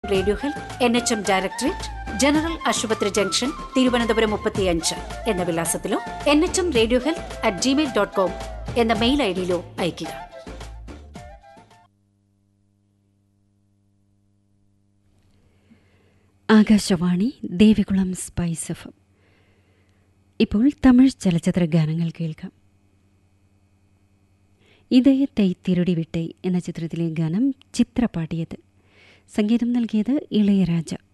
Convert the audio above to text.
Radio Health N H M directorate general ആശുപത്രി junction Thiruvananthapuram മുപ്പത്തിയഞ്ച് എന്ന വിലാസത്തിലോ N H M Radio Health at Gmail dot com എന്ന mail I ഡിയിലോ അയയ്ക്കുക Akashvani Devikulam Spice F M. ഇപ്പോൾ തമിഴ് ചലച്ചിത്ര ഗാനങ്ങൾ കേൾക്കാം ഇതയത്തെ തിരുടി വിട്ടൈ എന്ന ചിത്രത്തിലെ ഗാനം ചിത്ര പാടിയത് സംഗീതം നൽകിയത് ഇളയരാജ